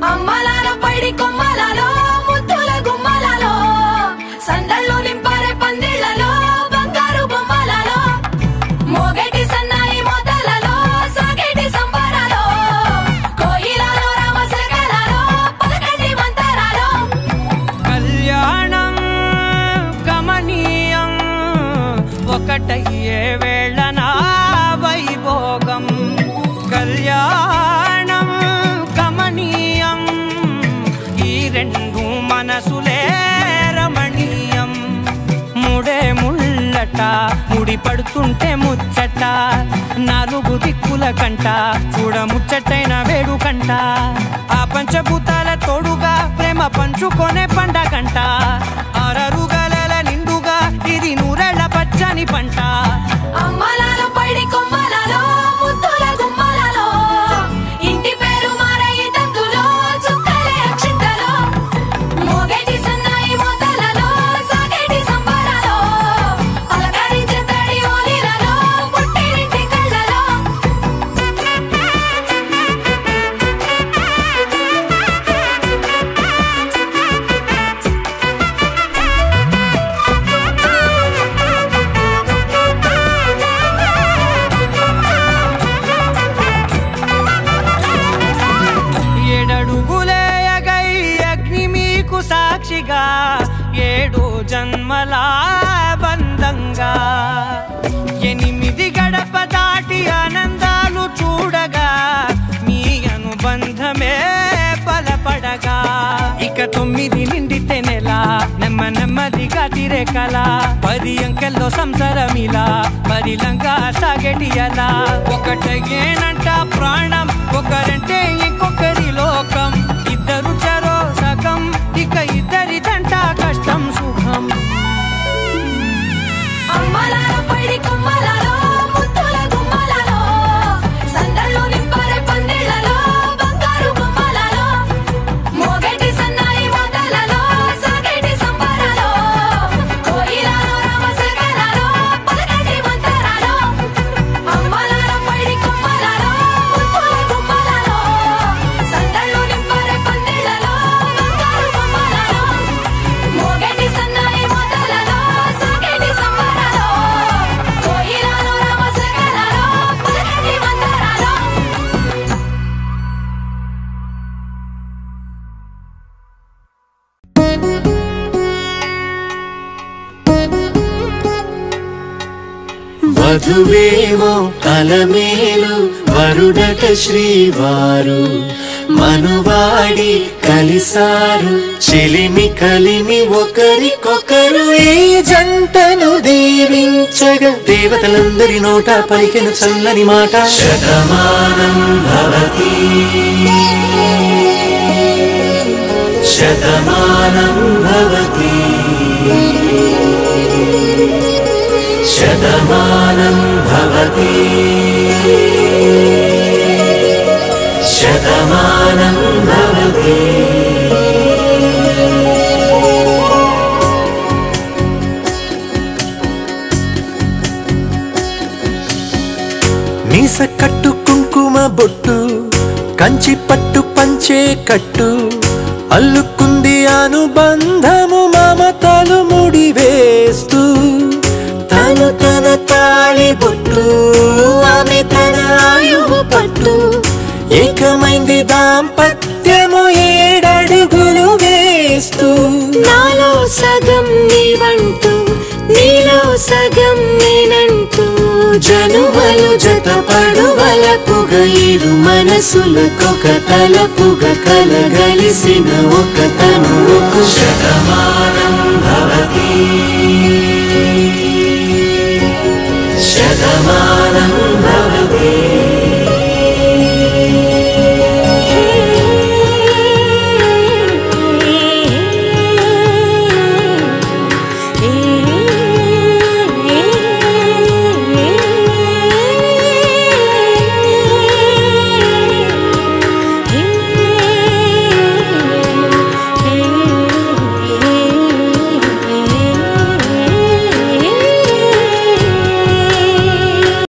అమ్మలాలో పైడి కొమ్మలలో ముద్దుల గుమ్మలలో సందళ్ళు నింపారే పందిళ్లలో బంగారు బొమ్మలలో మోగటి సన్నాయి మొదలలో సాగేటి సంబరాలో కోయిలలో రామశకలలో పలకటి మంతరాలో కళ్యాణం గమనీయం ఒకటయ్యే వేళ నా వైభోగం కళ్యాణం గమనీయం ఈ రెండు మనసులే రమణీయం ముడే ముళ్ళట ముడి పడుతుంటే ముచ్చట నాలుగు దిక్కుల కంట చూడ ముచ్చటైన వేడుకంట ఆ పంచభూతాల తోడుగా ప్రేమ పంచుకొనే పండగంట ఆరరుగల నిండుగా ఇది నూరెళ్ళ పచ్చని పంట అమ్మలాలో పైడి కొమ్మలలో ముద్దుల గుమ్మలలో ఇంటి పేరు మారయి తంతులో చుక్కలే అక్షింతలో మోగేటి సన్నాయి మొదలలో సాగేటి సంబరాలో పలకరించే తడి ఓలిలలో పుట్టినింటి కళ్ళలో ఏడడుగులే ఎగై అగ్ని మీకు సాక్షిగా ఏడు జన్మల బంధంగా ఎనిమిది గడప దాటి ఆనందాలు చూడగా మీ అనుబంధమే బలపడగా ఇక తొమ్మిది నిండితే నెల నెమ్మ నెమ్మదిగా తిరే కల పది అంకెల్లో సంసారమిలా పరిలంగా సాగేటి అలా ఒకటేనంట ప్రాణం ఒకరంటే ఇంకొకరి లోకం ఇద్దరు చరో సగం ఇక ఇద్దరిదంట కష్టం సుఖం అమ్మలాలో పైడి కొమ్మలలో ముద్దుల గుమ్మలలో సందళ్ళు నింపారే పందిళ్లలో బంగారు బొమ్మలలో మోగేటి సన్నాయి మొదలలో సాగేటి సంబరాలో కోయిలలో రామశకలలో పలకటి మంతరాలో అమ్మలాలో పైడి కొమ్మలలో ముద్దుల గుమ్మలలో సందళ్ళు నింపారే పందిళ్లలో బంగారు బొమ్మలలో మోగేటి సన్నాయి మొదలలో సాగేటి సంబరాలో కోయిలలో రామశకలలో పలకటి మంతరాలో వధువేమో అలమేలు వరుడట శ్రీవారు మనువాడి కలిసారు చెలిమి కలిమి ఒకరికొకరు ఈ జంటను దీవించగా దేవతలందరి నోట పలికెను చల్లని మాట శతమానం భవతి శతమానం భవతి శతమానం భవతి శతమానం భవతి మీస కట్టు కుంకుమ బొట్టు కంచి పట్టు పంచే కట్టు అల్లుకుంది అనుబంధము మమతలు ముడివేస్తూ తను తన తాళి బొట్టు ఆమె తన ఆయువు పట్టు ఏకమైంది దాంపత్యము ఏడడుగులు వేస్తూ నాలో సగం నీవంటూ నీలో సగం నేనంటూ జనుమలు జతపడు వలపుగ ఇరు మనసులకొక తలపుగ కలగలిసిన ఒక తను శతమానం భవతి శతమానం భవతి